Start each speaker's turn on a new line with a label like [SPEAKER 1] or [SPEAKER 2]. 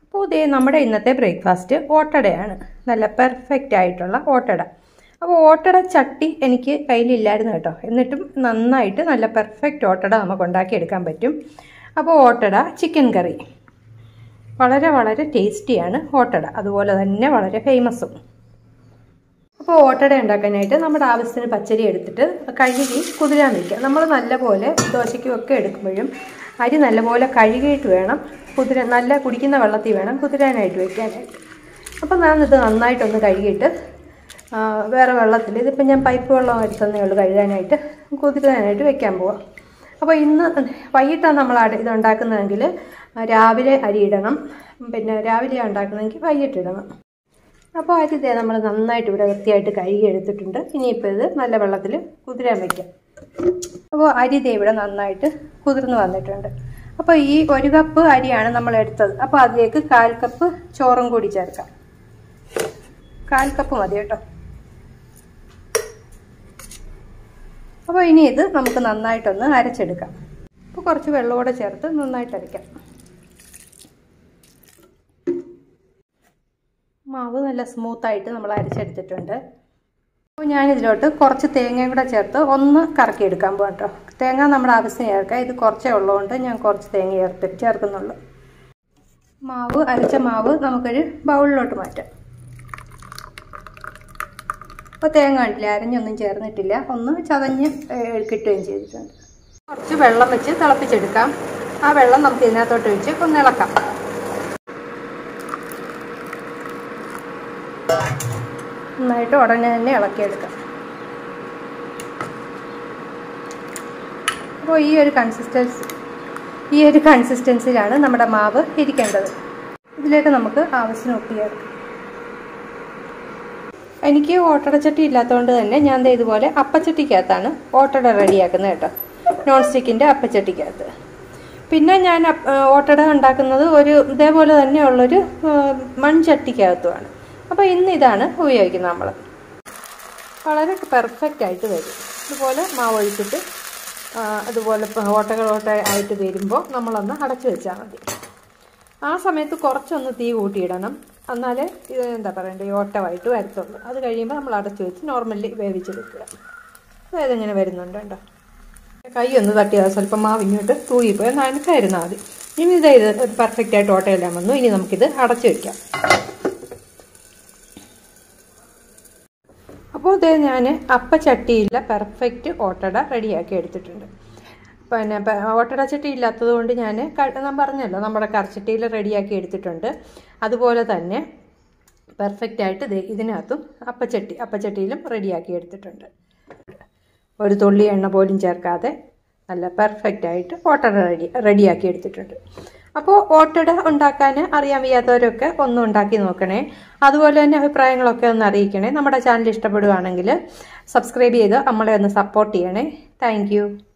[SPEAKER 1] അപ്പോൾ ഇതേ നമ്മുടെ ഇന്നത്തെ ബ്രേക്ക്ഫാസ്റ്റ് ഓട്ടടയാണ് നല്ല പെർഫെക്റ്റ് ആയിട്ടുള്ള ഓട്ടട അപ്പോൾ ഓട്ടട ചട്ടി എനിക്ക് കയ്യിലില്ലായിരുന്നു കേട്ടോ എന്നിട്ടും നന്നായിട്ട് നല്ല പെർഫെക്റ്റ് ഓട്ടട നമുക്ക് ഉണ്ടാക്കിയെടുക്കാൻ പറ്റും അപ്പോൾ ഓട്ടട ചിക്കൻ കറി വളരെ വളരെ ടേസ്റ്റിയാണ് ഓട്ടട അതുപോലെ തന്നെ വളരെ ഫേമസും അപ്പോൾ ഓട്ടട ഉണ്ടാക്കാനായിട്ട് നമ്മുടെ ആവശ്യത്തിന് പച്ചരി എടുത്തിട്ട് കഴുകി കുതിരാൻ വയ്ക്കുക നമ്മൾ നല്ലപോലെ ദോശയ്ക്കും ഒക്കെ എടുക്കുമ്പോഴും അരി നല്ലപോലെ കഴുകിയിട്ട് വേണം കുതിര നല്ല കുടിക്കുന്ന വെള്ളത്തിൽ വേണം കുതിരാനായിട്ട് വെക്കാനായിട്ട് അപ്പോൾ ഞാനിത് നന്നായിട്ടൊന്ന് കഴുകിയിട്ട് വേറെ വെള്ളത്തിൽ ഇതിപ്പോൾ ഞാൻ പൈപ്പ് വെള്ളം എടുത്തതേ ഉള്ളൂ കഴുകാനായിട്ട് കുതിരാനായിട്ട് വെക്കാൻ പോവാം അപ്പോൾ ഇന്ന് വൈകിട്ടാണ് നമ്മൾ അട ഇത് ഉണ്ടാക്കുന്നതെങ്കിൽ രാവിലെ അരി ഇടണം പിന്നെ രാവിലെ ഉണ്ടാക്കുന്നതെങ്കിൽ വൈകിട്ടിടണം അപ്പോൾ അരി ഇതേ നമ്മൾ നന്നായിട്ട് ഇവിടെ വൃത്തിയായിട്ട് കഴുകി എടുത്തിട്ടുണ്ട് ഇനിയിപ്പോൾ ഇത് നല്ല വെള്ളത്തിൽ കുതിരാൻ വയ്ക്കാം അപ്പോൾ അരി ഇതേ ഇവിടെ നന്നായിട്ട് കുതിർന്ന് വന്നിട്ടുണ്ട് അപ്പോൾ ഈ ഒരു കപ്പ് അരിയാണ് നമ്മൾ എടുത്തത് അപ്പോൾ അതിലേക്ക് കാൽ കപ്പ് ചോറും കൂടി ചേർക്കാം കാൽ കപ്പ് മതി കേട്ടോ അപ്പോൾ ഇനി ഇത് നമുക്ക് നന്നായിട്ടൊന്ന് അരച്ചെടുക്കാം അപ്പോൾ കുറച്ച് വെള്ളമൂടെ ചേർത്ത് നന്നായിട്ട് അരയ്ക്കാം മാവ് നല്ല സ്മൂത്തായിട്ട് നമ്മൾ അരച്ചെടുത്തിട്ടുണ്ട് അപ്പോൾ ഞാനിതിലോട്ട് കുറച്ച് തേങ്ങയും കൂടെ ചേർത്ത് ഒന്ന് കറക്കി എടുക്കാൻ പോകാം കേട്ടോ തേങ്ങ നമ്മുടെ ആവശ്യത്തിന് ചേർക്കാം ഇത് കുറച്ചേ ഉള്ളതുകൊണ്ട് ഞാൻ കുറച്ച് തേങ്ങ ചേർത്ത് ചേർക്കുന്നുള്ളൂ മാവ് അരച്ച മാവ് നമുക്കൊരു ബൗളിലോട്ട് മാറ്റാം അപ്പോൾ തേങ്ങ കണ്ടില്ല അരഞ്ഞൊന്നും ചേർന്നിട്ടില്ല ഒന്ന് ചതഞ്ഞ് കിട്ടുകയും ചെയ്തിട്ടുണ്ട് കുറച്ച് വെള്ളം വെച്ച് തിളപ്പിച്ചെടുക്കാം ആ വെള്ളം നമുക്ക് ഇതിനകത്തോട്ട് വെച്ച് ഒന്ന് ഇളക്കാം നന്നായിട്ട് ഉടനെ തന്നെ ഇളക്കിയെടുക്കാം അപ്പോൾ ഈ ഒരു കൺസിസ്റ്റൻസി ഈ ഒരു കൺസിസ്റ്റൻസിലാണ് നമ്മുടെ മാവ് ഇരിക്കേണ്ടത് ഇതിലേക്ക് നമുക്ക് ആവശ്യത്തിന് ഉപ്പ് ചേർക്കാം എനിക്ക് ഓട്ടടച്ചട്ടി ഇല്ലാത്തതുകൊണ്ട് തന്നെ ഞാൻ ഇതുപോലെ അപ്പച്ചട്ടിക്കകത്താണ് ഓട്ടട റെഡിയാക്കുന്നത് കേട്ടോ നോൺ സ്റ്റിക്കിൻ്റെ അപ്പച്ചട്ടിക്കകത്ത് പിന്നെ ഞാൻ ഓട്ടട ഉണ്ടാക്കുന്നത് ഒരു ഇതേപോലെ തന്നെയുള്ളൊരു മൺചട്ടിക്കകത്തുമാണ് അപ്പോൾ ഇന്ന് ഇതാണ് ഉപയോഗിക്കുന്നത് നമ്മൾ വളരെ പെർഫെക്റ്റ് ആയിട്ട് വരും ഇതുപോലെ മാവ് ഒഴിച്ചിട്ട് അതുപോലെ ഓട്ടകളോട്ട ആയിട്ട് വരുമ്പോൾ നമ്മളൊന്ന് അടച്ചു വെച്ചാൽ മതി ആ സമയത്ത് കുറച്ചൊന്ന് തീ കൂട്ടിയിടണം എന്നാലേ ഇത് എന്താ പറയണ്ടേ ഈ ഓട്ടമായിട്ട് വരത്തുള്ളൂ അത് കഴിയുമ്പോൾ നമ്മൾ അടച്ചു വെച്ച് നോർമലി വേവിച്ചെടുക്കുക അതായത് ഇങ്ങനെ വരുന്നുണ്ട് കേട്ടോ കൈ ഒന്ന് തട്ടിയാൽ സ്വല്പം മാവ് ഇങ്ങോട്ട് തൂങ്ങിപ്പോയി നനക്കായിരുന്നാൽ മതി ഇനി ഇതാ ഇത് ഒരു പെർഫെക്റ്റ് ആയിട്ട് ഓട്ടയെല്ലാം വന്നു ഇനി നമുക്കിത് അടച്ചു വയ്ക്കാം അപ്പോൾ ഇത് ഞാൻ അപ്പച്ചട്ടിയില്ല പെർഫെക്റ്റ് ഓട്ടട റെഡിയാക്കി എടുത്തിട്ടുണ്ട് പിന്നെ ഓട്ടട ചട്ടി ഇല്ലാത്തത് കൊണ്ട് ഞാൻ ഞാൻ പറഞ്ഞല്ലോ നമ്മുടെ കറച്ചട്ടിയിൽ റെഡിയാക്കി എടുത്തിട്ടുണ്ട് അതുപോലെ തന്നെ പെർഫെക്റ്റ് ആയിട്ട് ഇതിനകത്തും അപ്പച്ചട്ടി അപ്പച്ചട്ടിയിലും റെഡിയാക്കി എടുത്തിട്ടുണ്ട് ഒരു തുള്ളി എണ്ണ പോലും ചേർക്കാതെ നല്ല പെർഫെക്റ്റ് ആയിട്ട് ഓട്ടട റെഡി റെഡിയാക്കി എടുത്തിട്ടുണ്ട് അപ്പോൾ ഓട്ടട ഉണ്ടാക്കാൻ അറിയാൻ വയ്യാത്തവരൊക്കെ ഒന്ന് ഉണ്ടാക്കി നോക്കണേ അതുപോലെ തന്നെ അഭിപ്രായങ്ങളൊക്കെ ഒന്ന് അറിയിക്കണേ നമ്മുടെ ചാനൽ ഇഷ്ടപ്പെടുകയാണെങ്കിൽ സബ്സ്ക്രൈബ് ചെയ്ത് നമ്മളെ ഒന്ന് സപ്പോർട്ട് ചെയ്യണേ താങ്ക്